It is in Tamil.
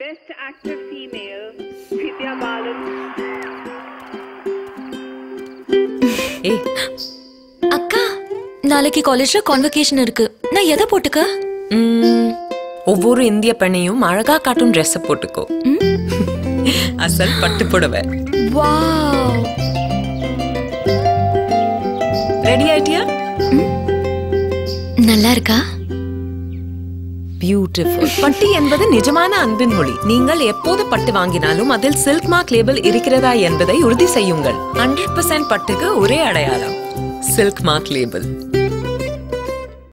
Best Actor Female, Vidya Balan. ஏய் அக்கா நாளைக்கு காலேஜ்ல கான்வகேஷன் இருக்கு நான் எதை போட்டுக்க ம், ஒவ்வொரு இந்திய பெண்ணையும் அழகா காட்டும் Dress போட்டுக்கோ அசல் பட்டு புடவை வாவ் ரெடி ஆயிட்டியா நல்லா இருக்கா பியூட்டிஃபுல் பட்டு என்பது நிஜமான அன்பின் மொழி நீங்கள் எப்போது பட்டு வாங்கினாலும் அதில் சில்க் மார்க் லேபிள் இருக்கிறதா என்பதை உறுதி செய்யுங்கள் ஹண்ட்ரட் பர்சன்ட் பட்டுக்கு ஒரே அடையாளம் சில்க் மார்க் லேபிள்